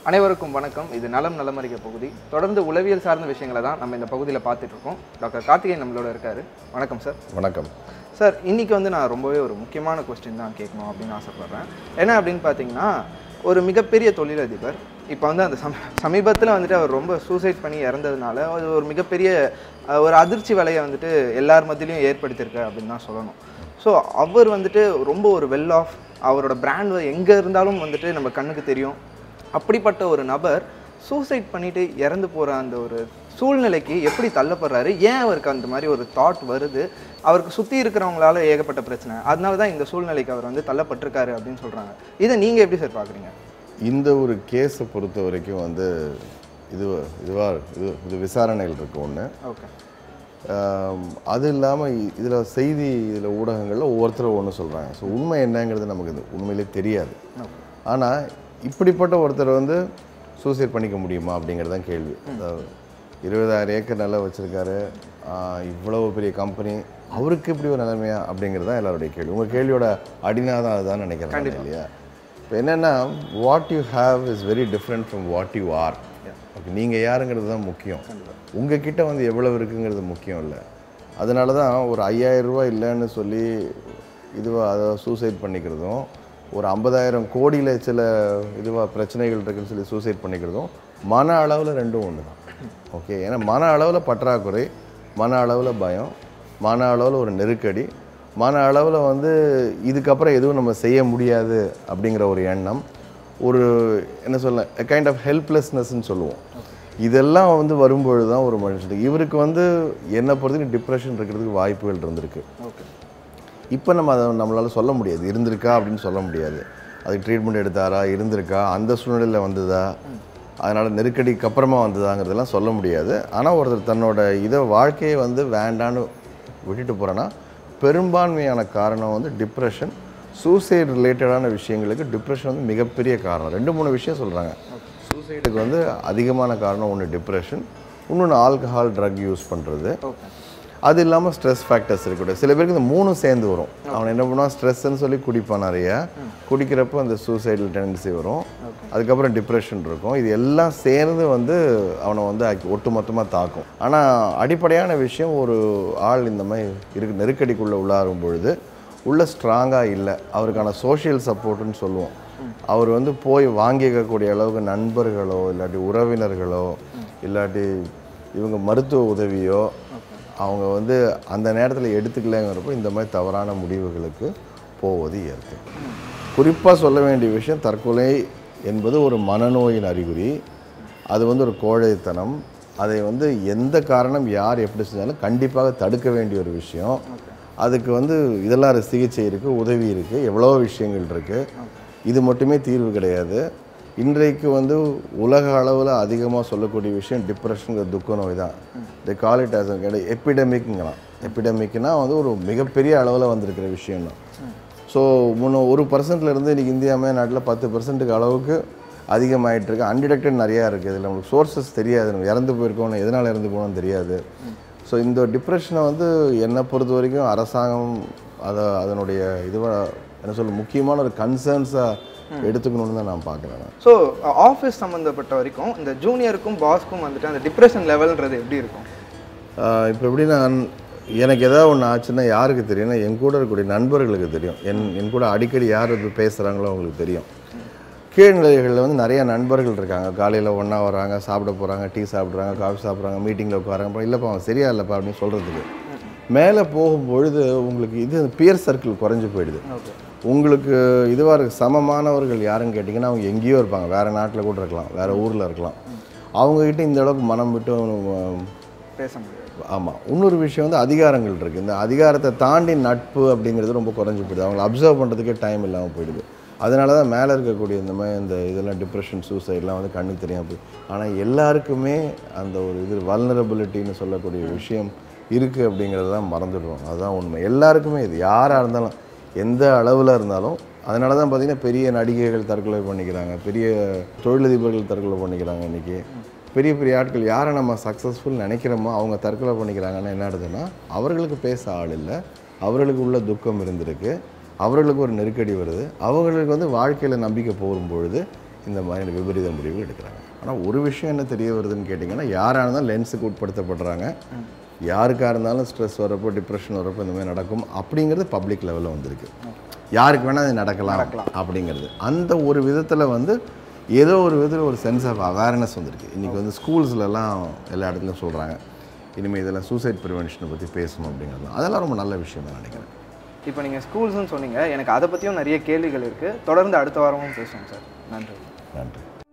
அனைவருக்கும் வணக்கம் இது நலம் நலமறிக்க பகுதி தொடர்ந்து உளவியல் சார்ந்த விஷயங்களை தான் நம்ம இந்த பகுதியில் பார்த்துட்டு இருக்கோம் டாக்டர் கார்த்திகேயன் நம்மளோட இருக்காரு வணக்கம் சார் வணக்கம் சார் இன்னைக்கு வந்து நான் ரொம்பவே ஒரு முக்கியமான கொஸ்டின் தான் கேட்கணும் அப்படின்னு ஆசைப்பட்றேன் என்ன அப்படின்னு பார்த்தீங்கன்னா ஒரு மிகப்பெரிய தொழிலதிபர் இப்போ வந்து அந்த சம சமீபத்தில் வந்துட்டு அவர் ரொம்ப சூசைட் பண்ணி இறந்ததுனால அது ஒரு மிகப்பெரிய அஹ், ஒரு அதிர்ச்சி வலையை வந்துட்டு எல்லார் மத்தியிலையும் ஏற்படுத்தியிருக்கு அப்படின்னு தான் சொல்லணும் ஸோ அவர் வந்துட்டு ரொம்ப ஒரு வெல் ஆஃப் அவரோட பிராண்ட் எங்கே இருந்தாலும் வந்துட்டு நம்ம கண்ணுக்கு தெரியும் அப்படிப்பட்ட ஒரு நபர் சூசைட் பண்ணிட்டு இறந்து போகிற அந்த ஒரு சூழ்நிலைக்கு எப்படி தள்ளப்படுறாரு ஏன் அவருக்கு அந்த மாதிரி ஒரு தாட் வருது அவருக்கு சுற்றி இருக்கிறவங்களால ஏகப்பட்ட பிரச்சனை அதனால தான் இந்த சூழ்நிலைக்கு அவர் வந்து தள்ளப்பட்டிருக்காரு அப்படின்னு சொல்கிறாங்க இதை நீங்கள் எப்படி சார் பார்க்குறீங்க இந்த ஒரு கேஸை பொறுத்த வரைக்கும் வந்து இது இதுவா இது இது விசாரணைகள் இருக்கு ஒன்று ஓகே அது இல்லாமல் இதில் செய்தி இதில் ஊடகங்களில் ஒவ்வொருத்தரும் ஒன்று சொல்கிறாங்க ஸோ உண்மை என்னங்கிறது நமக்கு இது உண்மையிலே தெரியாது ஆனால் இப்படிப்பட்ட ஒருத்தர் வந்து சூசைட் பண்ணிக்க முடியுமா அப்படிங்கிறது தான் கேள்வி அதாவது இருபதாயிரம் ஏக்கர் நிலம் வச்சுருக்காரு இவ்வளவு பெரிய கம்பெனி அவருக்கு இப்படி ஒரு நிலைமையா அப்படிங்கிறது தான் எல்லாருடைய கேள்வி உங்கள் கேள்வியோட அடிநாதம் அதுதான் நினைக்கிறேன் நான் இல்லையா இப்போ என்னென்னா what you have is very different from what you are okay நீங்கள் யாருங்கிறது தான் முக்கியம் உங்ககிட்ட வந்து எவ்வளவு இருக்குங்கிறது முக்கியம் இல்லை அதனால தான் ஒரு 5000 ரூபாய் இல்லைன்னு சொல்லி இதுவாக அதை சூசைட் பண்ணிக்கிறதும் ஒரு ஐம்பதாயிரம் கோடியில் சில இதுவாக பிரச்சனைகள் இருக்குன்னு சொல்லி சூசைட் பண்ணிக்கிறதும் மன அளவில் ரெண்டும் ஒன்று தான் ஓகே ஏன்னா மன அளவில் பற்றாக்குறை மன அளவில் பயம் மன அளவில் ஒரு நெருக்கடி மன அளவில் வந்து இதுக்கப்புறம் எதுவும் நம்ம செய்ய முடியாது அப்படிங்கிற ஒரு எண்ணம் ஒரு என்ன சொல்ல கைண்ட் ஆஃப் ஹெல்ப்லெஸ்னஸ்ன்னு சொல்லுவோம் இதெல்லாம் வந்து வரும்பொழுது தான் ஒரு மனுஷனுக்கு இவருக்கு வந்து என்னை பொறுத்தவரைக்கும் டிப்ரெஷன் இருக்கிறதுக்கு வாய்ப்புகள் இருந்திருக்கு ஓகே இப்போ நம்ம அதை நம்மளால் சொல்ல முடியாது இருந்திருக்கா அப்படின்னு சொல்ல முடியாது அதுக்கு ட்ரீட்மெண்ட் எடுத்தாரா இருந்திருக்கா அந்த சூழ்நிலையில் வந்ததா அதனால் நெருக்கடிக்கு அப்புறமா வந்ததாங்கிறதெல்லாம் சொல்ல முடியாது ஆனால் ஒருத்தர் தன்னோட இதை வாழ்க்கையை வந்து வேண்டான்னு விட்டுட்டு போகிறேன்னா பெரும்பான்மையான காரணம் வந்து டிப்ரெஷன் சூசைட் ரிலேட்டடான விஷயங்களுக்கு டிப்ரெஷன் வந்து மிகப்பெரிய காரணம் ரெண்டு மூணு விஷயம் சொல்கிறாங்க சூசைடுக்கு வந்து அதிகமான காரணம் ஒன்று டிப்ரெஷன் இன்னொன்று ஆல்கஹால் ட்ரக் யூஸ் பண்ணுறது ஓகே அது இல்லாமல் ஸ்ட்ரெஸ் ஃபேக்டர்ஸ் இருக்கட்டும் சில பேருக்கு இந்த மூணும் சேர்ந்து வரும் அவன் என்ன பண்ணுவான் ஸ்ட்ரெஸ்ன்னு சொல்லி குடிப்பான் நிறைய குடிக்கிறப்போ அந்த சூசைடல் டெண்டன்சி வரும் அதுக்கப்புறம் டிப்ரெஷன் இருக்கும் இது எல்லாம் சேர்ந்து வந்து அவனை வந்து ஆக்கி- ஒட்டுமொத்தமாக தாக்கும் ஆனால் அடிப்படையான விஷயம் ஒரு ஆள் இந்த மாதிரி இருக்கு நெருக்கடிக்குள்ளே உள்ளாரும் பொழுது உள்ள ஸ்ட்ராங்காக இல்லை அவருக்கான சோஷியல் சப்போர்ட்டுன்னு சொல்லுவோம் அவர் வந்து போய் வாங்கிக்கக்கூடிய அளவுக்கு நண்பர்களோ இல்லாட்டி உறவினர்களோ இல்லாட்டி இவங்க மருத்துவ உதவியோ அவங்க வந்து அந்த நேரத்தில் எடுத்துக்கலைங்கிறப்போ இந்த மாதிரி தவறான முடிவுகளுக்கு போவது இயற்கை குறிப்பாக சொல்ல வேண்டிய விஷயம் தற்கொலை என்பது ஒரு மனநோயின் அறிகுறி அது வந்து ஒரு கோழைத்தனம் அதை வந்து எந்த காரணம் யார் எப்படி செஞ்சாலும் கண்டிப்பாக தடுக்க வேண்டிய ஒரு விஷயம் அதுக்கு வந்து இதெல்லாம் ஒரு சிகிச்சை இருக்குது உதவி இருக்குது எவ்வளோ விஷயங்கள் இருக்குது இது மட்டுமே தீர்வு கிடையாது இன்றைக்கு வந்து உலக அளவில் அதிகமாக சொல்லக்கூடிய விஷயம் டிப்ரெஷனுங்கிற துக்க நோய் தான் தி கால் இட் ஆஸ் எப்பிடமிக்ங்களாம் எப்பிடமிக்னா வந்து ஒரு மிகப்பெரிய அளவில் வந்திருக்கிற விஷயம் தான் ஸோ முன்ன ஒரு பர்சன்ட்லேருந்து இன்றைக்கி இந்தியா நாட்டில் பத்து பர்சன்ட்டுக்கு அளவுக்கு அதிகமாயிட்டு இருக்கு அன்டிடெக்டட் நிறையா இருக்குது இதில் நம்மளுக்கு சோர்சஸ் தெரியாது நம்ம இறந்து போயிருக்கோம் எதனால் இறந்து போனோம்னு தெரியாது ஸோ இந்த டிப்ரெஷனை வந்து என்னை பொறுத்த வரைக்கும் அரசாங்கம் அதை அதனுடைய இதுவாக என்ன சொல்ல முக்கியமான ஒரு கன்சர்ன்ஸாக எடுத்துக்கணும்னு தான் நான் பார்க்குறேன் நான். ஸோ ஆஃபீஸ் சம்மந்தப்பட்ட வரைக்கும் இந்த ஜூனியருக்கும் பாஸ்க்கும் வந்துட்டு அந்த டிப்ரெஷன் லெவல்ன்றது எப்படி இருக்கும் ஆஹ் இப்போ எப்படி நான் எனக்கு ஏதாவது ஒன்று ஆச்சுன்னா யாருக்கு தெரியும்னா என் கூட இருக்கக்கூடிய நண்பர்களுக்கு தெரியும் என் என் கூட அடிக்கடி யார் இது பேசுகிறாங்களோ அவங்களுக்கு தெரியும் கீழ்நிலைகளில் வந்து நிறைய நண்பர்கள் இருக்காங்க காலையில் ஒன்றா வராங்க சாப்பிட போகிறாங்க டீ சாப்பிட்றாங்க காஃபி சாப்பிட்றாங்க மீட்டிங்கில் உட்காராங்க அப்புறம் இல்லைப்பா அவன் சரியா இல்லைப்பா அப்படின்னு சொல்கிறதுக்கு மேலே போகும்பொழுது உங்களுக்கு இது பியர் சர்க்கிள் குறைஞ்சு போயிடுது உங்களுக்கு இதுவாக இருக்கு சமமானவர்கள் யாருன்னு கேட்டிங்கன்னா அவங்க எங்கேயோ இருப்பாங்க வேறு நாட்டில் கூட இருக்கலாம் வேறு ஊரில் இருக்கலாம் அவங்கக்கிட்ட இந்த அளவுக்கு மனம் விட்டு ஆஹ், பேச முடியாது ஆமாம் இன்னொரு விஷயம் வந்து அதிகாரங்கள் இருக்குது இந்த அதிகாரத்தை தாண்டி நட்பு அப்படிங்கிறது ரொம்ப குறைஞ்சி போயிடுது அவங்களை அப்சர்வ் பண்ணுறதுக்கே டைம் இல்லாமல் போயிடுது அதனால தான் மேலே இருக்கக்கூடிய இந்த மாதிரி இந்த இதெல்லாம் டிப்ரெஷன் சூசைட்லாம் வந்து கண்ணுக்கு தெரியாமல் போய் ஆனால் எல்லாருக்குமே அந்த ஒரு இது வல்னரபிலிட்டின்னு சொல்லக்கூடிய விஷயம் இருக்குது அப்படிங்கிறத தான் மறந்துடுவோம் அதுதான் உண்மை எல்லாருக்குமே இது யாராக இருந்தாலும் எந்த அளவில் இருந்தாலும் அதனால தான் பார்த்தீங்கன்னா பெரிய நடிகைகள் தற்கொலை பண்ணிக்கிறாங்க பெரிய தொழிலதிபர்கள் தற்கொலை பண்ணிக்கிறாங்க இன்றைக்கி பெரிய பெரிய ஆட்கள் யாரை நம்ம சக்ஸஸ்ஃபுல் நினைக்கிறோமோ அவங்க தற்கொலை பண்ணிக்கிறாங்கன்னா என்ன ஆகுதுன்னா அவர்களுக்கு பேச ஆள் இல்லை அவர்களுக்கு உள்ள துக்கம் இருந்திருக்கு அவர்களுக்கு ஒரு நெருக்கடி வருது அவர்களுக்கு வந்து வாழ்க்கையில் நம்பிக்கை போகும் பொழுது இந்த மாதிரி விபரீத முடிவு எடுக்கிறாங்க ஆனால் ஒரு விஷயம் என்ன தெரிய வருதுன்னு கேட்டிங்கன்னா யாராக இருந்தாலும் லென்ஸுக்கு உட்படுத்தப்படுறாங்க யாருக்காக இருந்தாலும் ஸ்ட்ரெஸ் வரப்போ டிப்ரெஷன் வரப்போ இந்த மாதிரி நடக்கும் அப்படிங்கிறது பப்ளிக் லெவலில் வந்திருக்கு யாருக்கு வேணால் அது நடக்கலாம் அப்படிங்கிறது அந்த ஒரு விதத்தில் வந்து ஏதோ ஒரு விதத்தில் ஒரு சென்ஸ் ஆஃப் அவேர்னஸ் வந்திருக்கு இன்றைக்கி வந்து ஸ்கூல்ஸ்லலாம் எல்லா இடத்துலையும் சொல்கிறாங்க இனிமேல் இதெல்லாம் சூசைட் ப்ரிவென்ஷனை பற்றி பேசணும் அப்படிங்கிறது அதெல்லாம் ரொம்ப நல்ல விஷயம் தான் நினைக்கிறேன் இப்போ நீங்கள் ஸ்கூல்ஸ்னு சொன்னீங்க எனக்கு அதை பற்றியும் நிறைய கேள்விகள் இருக்குது தொடர்ந்து அடுத்த வாரமும் பேசுவோம் சார் நன்றி நன்றி